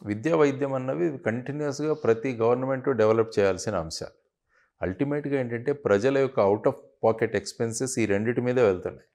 విద్యా వైద్యం అన్నవి కంటిన్యూస్గా ప్రతి గవర్నమెంట్ డెవలప్ చేయాల్సిన అంశాలు అల్టిమేట్గా ఏంటంటే ప్రజల యొక్క అవుట్ ఆఫ్ పాకెట్ ఎక్స్పెన్సెస్ ఈ రెండింటి మీదే వెళ్తున్నాయి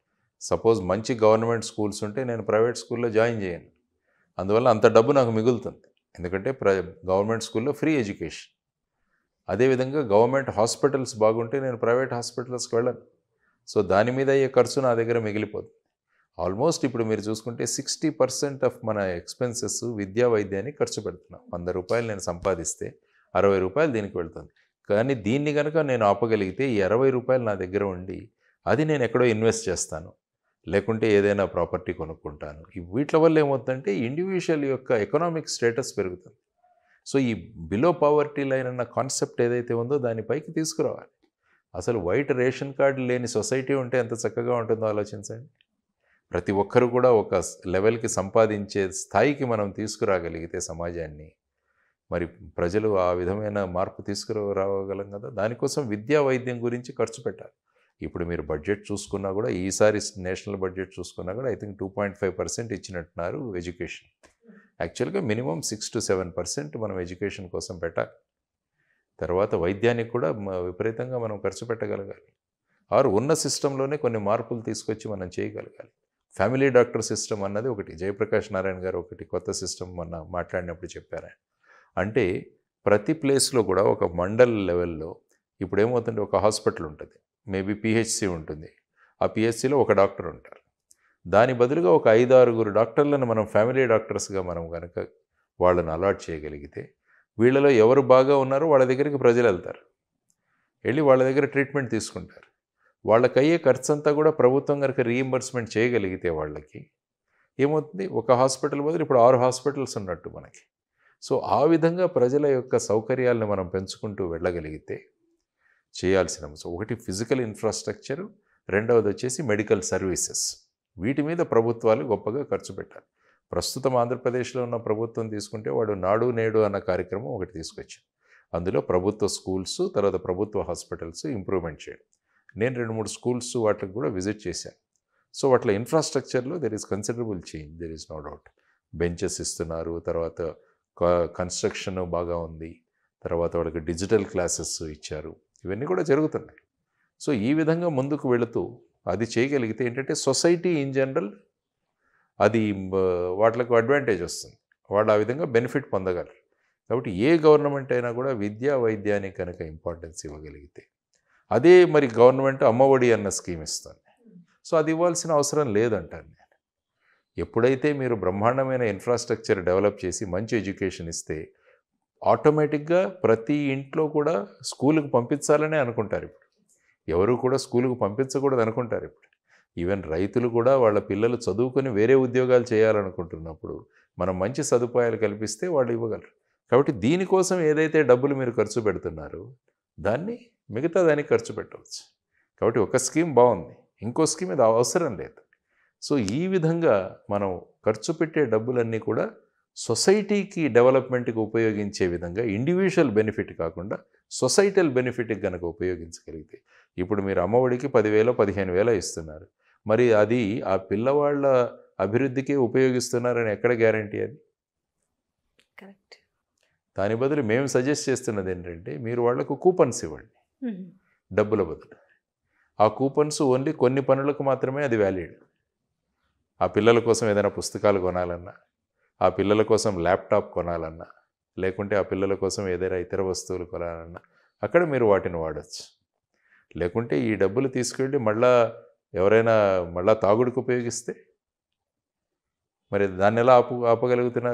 సపోజ్ మంచి గవర్నమెంట్ స్కూల్స్ ఉంటే నేను ప్రైవేట్ స్కూల్లో జాయిన్ చేయను అందువల్ల అంత డబ్బు నాకు మిగులుతుంది ఎందుకంటే ప్ర గవర్నమెంట్ స్కూల్లో ఫ్రీ ఎడ్యుకేషన్ అదేవిధంగా గవర్నమెంట్ హాస్పిటల్స్ బాగుంటే నేను ప్రైవేట్ హాస్పిటల్స్కి వెళ్ళను సో దాని మీద అయ్యే ఖర్చు నా దగ్గర మిగిలిపోతుంది ఆల్మోస్ట్ ఇప్పుడు మీరు చూసుకుంటే సిక్స్టీ పర్సెంట్ ఆఫ్ మన ఎక్స్పెన్సెస్ విద్యా వైద్యానికి ఖర్చు పెడుతున్నాం వంద రూపాయలు నేను సంపాదిస్తే అరవై రూపాయలు దీనికి వెళ్తుంది కానీ దీన్ని కనుక నేను ఆపగలిగితే ఈ అరవై రూపాయలు నా దగ్గర ఉండి అది నేను ఎక్కడో ఇన్వెస్ట్ చేస్తాను లేకుంటే ఏదైనా ప్రాపర్టీ కొనుక్కుంటాను ఈ వీటి వల్ల ఏమవుతుందంటే ఇండివిజువల్ యొక్క ఎకనామిక్ స్టేటస్ పెరుగుతుంది సో ఈ బిలో పావర్టీ లైన్ అన్న కాన్సెప్ట్ ఏదైతే ఉందో దాన్ని పైకి తీసుకురావాలి అసలు వైట్ రేషన్ కార్డు లేని సొసైటీ ఉంటే ఎంత చక్కగా ఉంటుందో ఆలోచించండి ప్రతి ఒక్కరు కూడా ఒక లెవెల్కి సంపాదించే స్థాయికి మనం తీసుకురాగలిగితే సమాజాన్ని మరి ప్రజలు ఆ విధమైన మార్పు తీసుకురాగలం కదా దానికోసం విద్యా వైద్యం గురించి ఖర్చు పెట్టాలి ఇప్పుడు మీరు బడ్జెట్ చూసుకున్నా కూడా ఈసారి నేషనల్ బడ్జెట్ చూసుకున్నా కూడా I think two point five percent ఇచ్చినట్టున్నారు ఎడ్యుకేషన్ యాక్చువల్గా minimum six to seven percent మనం ఎడ్యుకేషన్ కోసం పెట్టాలి తర్వాత వైద్యానికి కూడా మ- విపరీతంగా మనం ఖర్చు పెట్టగలగాలి ఆరు ఉన్న సిస్టంలోనే కొన్ని మార్పులు తీసుకొచ్చి మనం చేయగలగాలి ఫ్యామిలీ డాక్టర్ సిస్టమ్ అన్నది ఒకటి జయప్రకాష్ నారాయణ గారు ఒకటి కొత్త సిస్టమ్ మొన్న మాట్లాడినప్పుడు చెప్పారు ఆయన. అంటే ప్రతి ప్లేస్లో కూడా ఒక మండల్ లెవెల్లో ఇప్పుడు ఏమవుతుంటే ఒక హాస్పిటల్ ఉంటుంది మేబీ పిహెచ్సి ఉంటుంది ఆ పిహెచ్సిలో ఒక డాక్టర్ ఉంటారు దాని బదులుగా ఒక ఐదు ఆరుగురు డాక్టర్లను మనం ఫ్యామిలీ డాక్టర్స్గా మనం కనుక వాళ్ళని అలాట్ చేయగలిగితే వీళ్ళలో ఎవరు బాగా ఉన్నారో వాళ్ళ దగ్గరికి ప్రజలు వెళ్తారు వెళ్ళి వాళ్ళ దగ్గర ట్రీట్మెంట్ తీసుకుంటారు వాళ్ళకి అయ్యే ఖర్చు అంతా కూడా ప్రభుత్వం కనుక రీఎంబర్స్మెంట్ చేయగలిగితే వాళ్ళకి ఏమవుతుంది ఒక హాస్పిటల్ బదులు ఇప్పుడు ఆరు హాస్పిటల్స్ ఉన్నట్టు మనకి సో ఆ విధంగా ప్రజల యొక్క సౌకర్యాలను మనం పెంచుకుంటూ వెళ్ళగలిగితే చేయాల్సిన అంశం ఒకటి ఫిజికల్ ఇన్ఫ్రాస్ట్రక్చర్ రెండవది వచ్చేసి మెడికల్ సర్వీసెస్ వీటి మీద ప్రభుత్వాలు గొప్పగా ఖర్చు పెట్టాలి ప్రస్తుతం ఆంధ్రప్రదేశ్లో ఉన్న ప్రభుత్వం తీసుకుంటే వాడు నాడు నేడు అన్న కార్యక్రమం ఒకటి తీసుకొచ్చాడు అందులో ప్రభుత్వ స్కూల్స్ తర్వాత ప్రభుత్వ హాస్పిటల్స్ ఇంప్రూవ్మెంట్ చేయడం నేను రెండు మూడు స్కూల్స్ వాటికి కూడా విజిట్ చేశాను సో వాటిలో ఇన్ఫ్రాస్ట్రక్చర్లో there is considerable change there is no doubt benches ఇస్తున్నారు తర్వాత కన్స్ట్రక్షన్ బాగా ఉంది తర్వాత వాళ్ళకి డిజిటల్ క్లాసెస్ ఇచ్చారు ఇవన్నీ కూడా జరుగుతున్నాయి సో ఈ విధంగా ముందుకు వెళుతూ అది చేయగలిగితే ఏంటంటే సొసైటీ ఇన్ జనరల్ అది బ- వాటికి అడ్వాంటేజ్ వస్తుంది వాళ్ళు ఆ విధంగా బెనిఫిట్ పొందగలరు కాబట్టి ఏ గవర్నమెంట్ అయినా కూడా విద్యా వైద్యానికి కనుక ఇంపార్టెన్స్ ఇవ్వగలిగితే అదే మరి గవర్నమెంట్ అమ్మఒడి అన్న స్కీమ్ ఇస్తుంది సో అది ఇవ్వాల్సిన అవసరం లేదంటాను నేను ఎప్పుడైతే మీరు బ్రహ్మాండమైన ఇన్ఫ్రాస్ట్రక్చర్ డెవలప్ చేసి మంచి ఎడ్యుకేషన్ ఇస్తే ఆటోమేటిక్గా ప్రతి ఇంట్లో కూడా స్కూల్కి పంపించాలనే అనుకుంటారు ఇప్పుడు ఎవరు కూడా స్కూల్కి పంపించకూడదు అనుకుంటారు ఇప్పుడు ఈవెన్ రైతులు కూడా వాళ్ళ పిల్లలు చదువుకొని వేరే ఉద్యోగాలు చేయాలనుకుంటున్నప్పుడు మనం మంచి సదుపాయాలు కల్పిస్తే వాళ్ళు ఇవ్వగలరు కాబట్టి దీనికోసం ఏదైతే డబ్బులు మీరు ఖర్చు పెడుతున్నారో దాన్ని మిగతా దానికి ఖర్చు పెట్టవచ్చు కాబట్టి ఒక స్కీమ్ బాగుంది ఇంకో స్కీమ్ ఇది అవసరం లేదు సో ఈ విధంగా మనం ఖర్చు పెట్టే డబ్బులన్నీ కూడా సొసైటీకి డెవలప్మెంట్కి ఉపయోగించే విధంగా ఇండివిజువల్ బెనిఫిట్ కాకుండా సొసైటల్ బెనిఫిట్కి కనుక ఉపయోగించగలిగితే ఇప్పుడు మీరు అమ్మఒడికి పదివేలు పదిహేను వేల ఇస్తున్నారు మరి అది ఆ పిల్లవాళ్ళ అభివృద్ధికే ఉపయోగిస్తున్నారని ఎక్కడ గ్యారంటీ అది కరెక్ట్ దాని బదులు మేము సజెస్ట్ చేస్తున్నది ఏంటంటే మీరు వాళ్లకు కూపన్స్ ఇవ్వండి డబ్బుల బదులు ఆ కూపన్స్ ఓన్లీ కొన్ని పనులకు మాత్రమే అది వ్యాలిడ్ ఆ పిల్లల కోసం ఏదైనా పుస్తకాలు కొనాలన్నా ఆ పిల్లల కోసం ల్యాప్టాప్ కొనాలన్నా లేకుంటే ఆ పిల్లల కోసం ఏదైనా ఇతర వస్తువులు కొనాలన్నా అక్కడ మీరు వాటిని వాడచ్చు లేకుంటే ఈ డబ్బులు తీసుకెళ్ళి మళ్ళా ఎవరైనా మళ్ళా తాగుడుకు ఉపయోగిస్తే మరి దాన్ని ఎలా ఆపు ఆపగలుగుతున్నారు